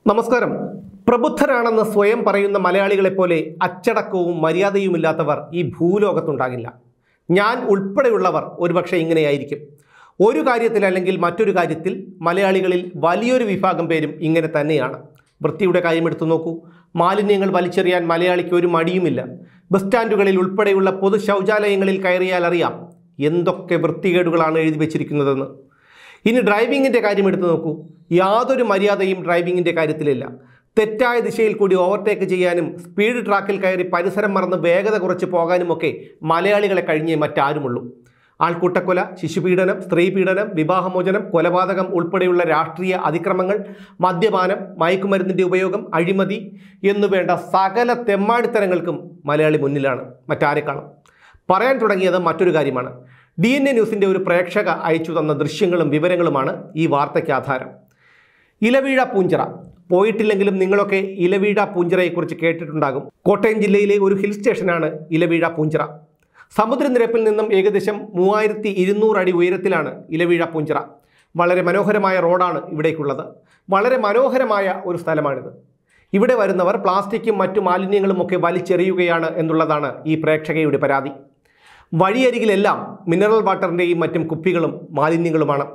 നമസ്കാരം പ്രബുദ്ധരാണെന്ന് സ്വയം പറയുന്ന മലയാളികളെപ്പോലെ അച്ചടക്കവും മര്യാദയുമില്ലാത്തവർ ഈ ഭൂലോകത്തുണ്ടാകില്ല ഞാൻ ഉൾപ്പെടെയുള്ളവർ ഒരുപക്ഷെ ഇങ്ങനെയായിരിക്കും ഒരു കാര്യത്തിൽ അല്ലെങ്കിൽ മറ്റൊരു കാര്യത്തിൽ മലയാളികളിൽ വലിയൊരു വിഭാഗം പേരും ഇങ്ങനെ തന്നെയാണ് വൃത്തിയുടെ കാര്യം എടുത്തു നോക്കൂ മാലിന്യങ്ങൾ വലിച്ചെറിയാൻ മലയാളിക്ക് ഒരു മടിയുമില്ല ബസ് സ്റ്റാൻഡുകളിൽ ഉൾപ്പെടെയുള്ള പൊതു ശൗചാലയങ്ങളിൽ കയറിയാൽ അറിയാം എന്തൊക്കെ വൃത്തികേടുകളാണ് എഴുതി വച്ചിരിക്കുന്നതെന്ന് ഇനി ഡ്രൈവിങ്ങിൻ്റെ കാര്യം എടുത്തു നോക്കൂ യാതൊരു മര്യാദയും ഡ്രൈവിങ്ങിൻ്റെ കാര്യത്തിലില്ല തെറ്റായ ദിശയിൽ കൂടി ഓവർടേക്ക് ചെയ്യാനും സ്പീഡ് ട്രാക്കിൽ കയറി പരിസരം മറന്ന് വേഗത കുറച്ച് പോകാനുമൊക്കെ മലയാളികളെ കഴിഞ്ഞേ മറ്റാരുമുള്ളൂ ആൾക്കൂട്ടക്കൊല ശിശുപീഡനം സ്ത്രീപീഡനം വിവാഹമോചനം കൊലപാതകം ഉൾപ്പെടെയുള്ള രാഷ്ട്രീയ അതിക്രമങ്ങൾ മദ്യപാനം മയക്കുമരുന്നിൻ്റെ ഉപയോഗം അഴിമതി എന്നുവേണ്ട സകല തെമ്മാടിത്തരങ്ങൾക്കും മലയാളി മുന്നിലാണ് മറ്റാരെക്കാളും പറയാൻ തുടങ്ങിയത് മറ്റൊരു കാര്യമാണ് ഡി എൻ എ ന്യൂസിൻ്റെ ഒരു പ്രേക്ഷക അയച്ചു തന്ന ദൃശ്യങ്ങളും വിവരങ്ങളുമാണ് ഈ വാർത്തയ്ക്ക് ആധാരം ഇലവീഴ പൂഞ്ചിറ പോയിട്ടില്ലെങ്കിലും നിങ്ങളൊക്കെ ഇലവീഴ പൂഞ്ചിറയെക്കുറിച്ച് കേട്ടിട്ടുണ്ടാകും കോട്ടയം ജില്ലയിലെ ഒരു ഹിൽ സ്റ്റേഷനാണ് ഇലവീഴ പൂഞ്ചിറ സമുദ്രനിരപ്പിൽ നിന്നും ഏകദേശം മൂവായിരത്തി ഇരുന്നൂറ് അടി ഉയരത്തിലാണ് ഇലവീഴ പൂഞ്ചിറ വളരെ മനോഹരമായ റോഡാണ് ഇവിടേക്കുള്ളത് വളരെ മനോഹരമായ ഒരു സ്ഥലമാണിത് ഇവിടെ വരുന്നവർ പ്ലാസ്റ്റിക്കും മറ്റു മാലിന്യങ്ങളും ഒക്കെ വലിച്ചെറിയുകയാണ് എന്നുള്ളതാണ് ഈ പ്രേക്ഷകയുടെ പരാതി വഴിയരികിലെല്ലാം മിനറൽ വാട്ടറിൻ്റെയും മറ്റും കുപ്പികളും മാലിന്യങ്ങളുമാണ്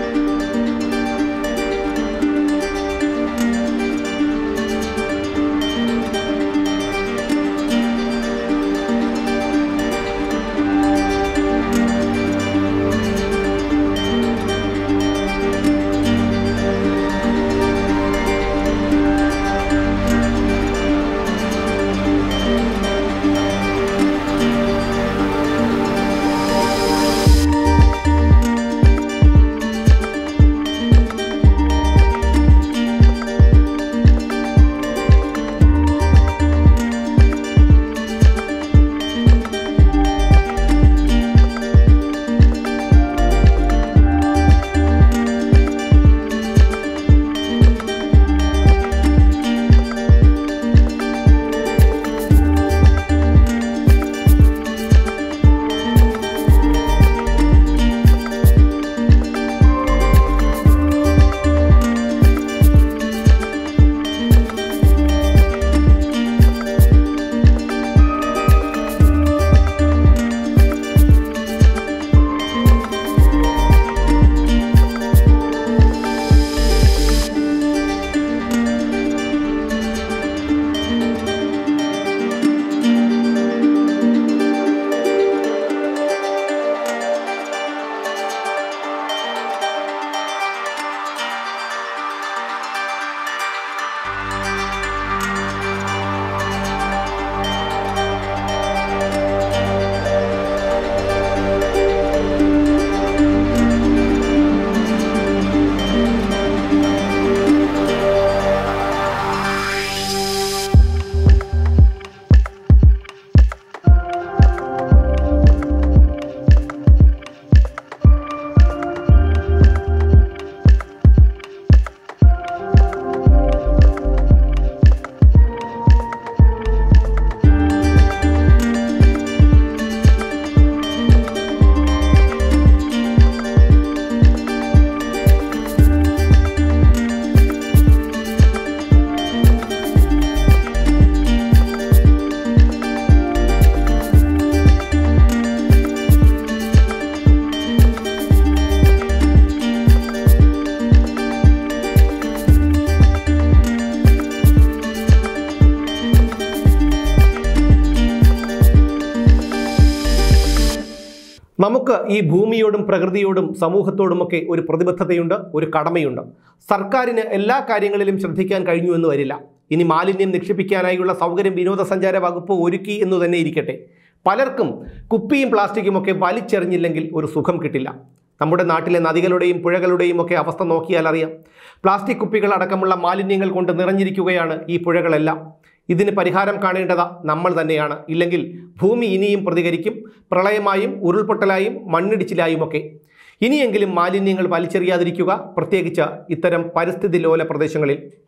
നമുക്ക് ഈ ഭൂമിയോടും പ്രകൃതിയോടും സമൂഹത്തോടുമൊക്കെ ഒരു പ്രതിബദ്ധതയുണ്ട് ഒരു കടമയുണ്ട് സർക്കാരിന് എല്ലാ കാര്യങ്ങളിലും ശ്രദ്ധിക്കാൻ കഴിഞ്ഞു എന്ന് വരില്ല ഇനി മാലിന്യം നിക്ഷേപിക്കാനായുള്ള സൗകര്യം വിനോദസഞ്ചാര വകുപ്പ് ഒരുക്കി എന്ന് തന്നെ ഇരിക്കട്ടെ പലർക്കും കുപ്പിയും പ്ലാസ്റ്റിക്കും ഒക്കെ വലിച്ചെറിഞ്ഞില്ലെങ്കിൽ ഒരു സുഖം കിട്ടില്ല നമ്മുടെ നാട്ടിലെ നദികളുടെയും പുഴകളുടെയും ഒക്കെ അവസ്ഥ നോക്കിയാൽ അറിയാം പ്ലാസ്റ്റിക് കുപ്പികൾ അടക്കമുള്ള മാലിന്യങ്ങൾ കൊണ്ട് നിറഞ്ഞിരിക്കുകയാണ് ഈ പുഴകളെല്ലാം ഇതിന് പരിഹാരം കാണേണ്ടത് നമ്മൾ തന്നെയാണ് ഇല്ലെങ്കിൽ ഭൂമി ഇനിയും പ്രതികരിക്കും പ്രളയമായും ഉരുൾപൊട്ടലായും മണ്ണിടിച്ചിലായുമൊക്കെ ഇനിയെങ്കിലും മാലിന്യങ്ങൾ വലിച്ചെറിയാതിരിക്കുക പ്രത്യേകിച്ച് ഇത്തരം പരിസ്ഥിതി ലോല പ്രദേശങ്ങളിൽ